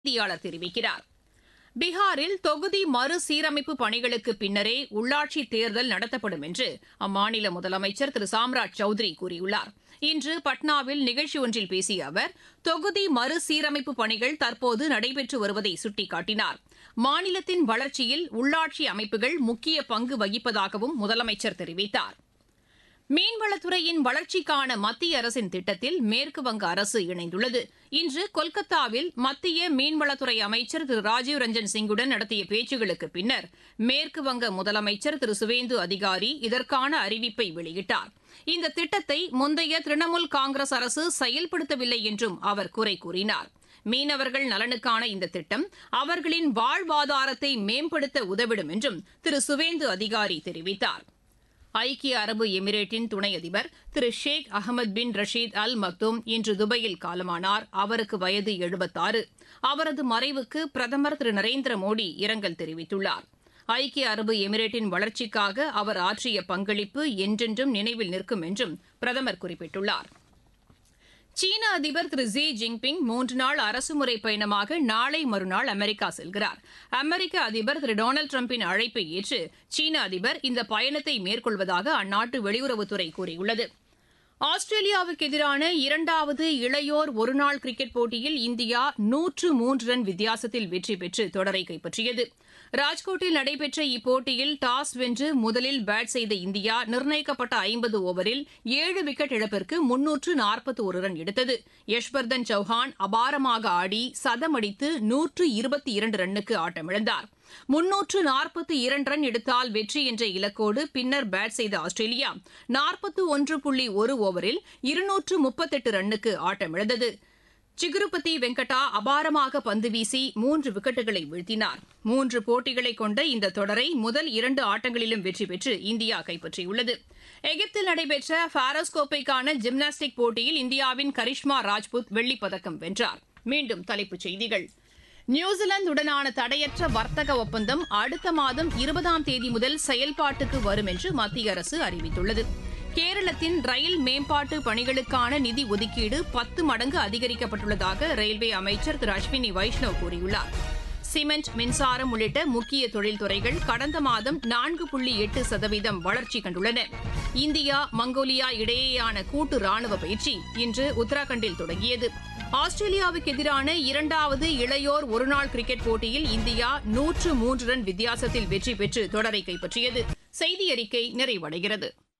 செய்தியாளர் தெரிவிக்கிறார் பீகாரில் தொகுதி மறுசீரமைப்பு பணிகளுக்கு பின்னரே உள்ளாட்சி தேர்தல் நடத்தப்படும் என்று அம்மாநில முதலமைச்சர் திரு சாம்ராஜ் சௌத்ரி கூறியுள்ளார் இன்று பட்னாவில் நிகழ்ச்சி ஒன்றில் பேசிய அவர் தொகுதி மறுசீரமைப்பு பணிகள் தற்போது நடைபெற்று வருவதை சுட்டிக்காட்டினார் மாநிலத்தின் வளர்ச்சியில் உள்ளாட்சி அமைப்புகள் முக்கிய பங்கு வகிப்பதாகவும் முதலமைச்சர் தெரிவித்தார் மீன்வளத்துறையின் வளர்ச்சிக்கான மத்திய அரசின் திட்டத்தில் மேற்குவங்க அரசு இணைந்துள்ளது இன்று கொல்கத்தாவில் மத்திய மீன்வளத்துறை அமைச்சர் திரு ராஜீவ் ரஞ்சன் சிங்குடன் நடத்திய பேச்சுகளுக்கு பின்னர் மேற்குவங்க முதலமைச்சர் திரு சுவேந்து அதிகாரி இதற்கான அறிவிப்பை வெளியிட்டார் இந்த திட்டத்தை முந்தைய திரிணாமுல் காங்கிரஸ் அரசு செயல்படுத்தவில்லை என்றும் அவர் குறை கூறினார் மீனவர்கள் நலனுக்கான இந்த திட்டம் அவர்களின் வாழ்வாதாரத்தை மேம்படுத்த உதவிடும் என்றும் திரு சுவேந்து அதிகாரி தெரிவித்தார் ஐக்கிய அரபு எமிரேட்டின் துணை அதிபர் திரு ஷேக் அகமது பின் ரஷீத் அல் மக்தூம் இன்று துபாயில் காலமானார் அவருக்கு வயது எழுபத்தாறு அவரது மறைவுக்கு பிரதமர் திரு நரேந்திர மோடி இரங்கல் தெரிவித்துள்ளார் ஐக்கிய அரபு எமிரேட்டின் வளர்ச்சிக்காக அவர் ஆற்றிய பங்களிப்பு என்றென்றும் நினைவில் நிற்கும் என்றும் பிரதமர் குறிப்பிட்டுள்ளார் சீன அதிபர் திரு ஜி ஜின்பிங் மூன்று நாள் அரசுமுறை பயணமாக நாளை மறுநாள் அமெரிக்கா செல்கிறார் அமெரிக்க அதிபர் திரு டொனால்டு டிரம்பின் அழைப்பை ஏற்று சீன அதிபர் இந்த பயணத்தை மேற்கொள்வதாக அந்நாட்டு வெளியுறவுத்துறை கூறியுள்ளது ஆஸ்திரேலியாவுக்கு எதிரான இரண்டாவது இளையோர் ஒருநாள் கிரிக்கெட் போட்டியில் இந்தியா நூற்று மூன்று ரன் வித்தியாசத்தில் வெற்றி பெற்று தொடரை கைப்பற்றியது ராஜ்கோட்டில் நடைபெற்ற இப்போட்டியில் டாஸ் வென்று முதலில் பேட் செய்த இந்தியா நிர்ணயிக்கப்பட்ட ஐம்பது ஓவரில் ஏழு விக்கெட் இழப்பிற்கு முன்னூற்று நாற்பத்தி ஒரு ரன் எடுத்தது யஷ்வர்தன் சௌஹான் அபாரமாக ஆடி சதமடித்து நூற்று இருபத்தி இரண்டு ரன்னுக்கு ஆட்டமிழந்தார் முன்னூற்று நாற்பத்தி இரண்டு ரன் எடுத்தால் வெற்றி என்ற இலக்கோடு பின்னர் பேட் செய்த ஆஸ்திரேலியா நாற்பத்து ஒன்று புள்ளி ஒரு ஓவரில் இருநூற்று முப்பத்தெட்டு ரன்னுக்கு ஆட்டமிழந்தது சிகுருபதி வெங்கடா அபாரமாக பந்து வீசி மூன்று விக்கெட்டுகளை வீழ்த்தினார் மூன்று போட்டிகளை கொண்ட இந்த தொடரை முதல் இரண்டு ஆட்டங்களிலும் வெற்றி பெற்று இந்தியா கைப்பற்றியுள்ளது எகிப்தில் நடைபெற்ற பாரஸ் கோப்பைக்கான ஜிம்னாஸ்டிக் போட்டியில் இந்தியாவின் கரிஷ்மா ராஜ்புத் வெள்ளிப்பதக்கம் வென்றார் மீண்டும் தலைப்புச் செய்திகள் நியூசிலாந்துடனான தடையற்ற வர்த்தக ஒப்பந்தம் அடுத்த மாதம் இருபதாம் தேதி முதல் செயல்பாட்டுக்கு வரும் என்று மத்திய அரசு அறிவித்துள்ளது கேரளத்தின் ரயில் மேம்பாட்டு பணிகளுக்கான நிதி ஒதுக்கீடு பத்து மடங்கு அதிகரிக்கப்பட்டுள்ளதாக ரயில்வே அமைச்சர் திரு அஸ்வினி வைஷ்ணவ் கூறியுள்ளார் சிமெண்ட் மின்சாரம் உள்ளிட்ட முக்கிய தொழில்துறைகள் கடந்த மாதம் நான்கு புள்ளி எட்டு சதவீதம் வளர்ச்சி கண்டுள்ளன இந்தியா மங்கோலியா இடையேயான கூட்டு ராணுவ பயிற்சி இன்று உத்தராகண்டில் தொடங்கியது ஆஸ்திரேலியாவுக்கு எதிரான இரண்டாவது இளையோர் ஒருநாள் கிரிக்கெட் போட்டியில் இந்தியா நூற்று மூன்று ரன் வித்தியாசத்தில் வெற்றி பெற்று தொடரை கைப்பற்றியது செய்தி அறிக்கை நிறைவடைகிறது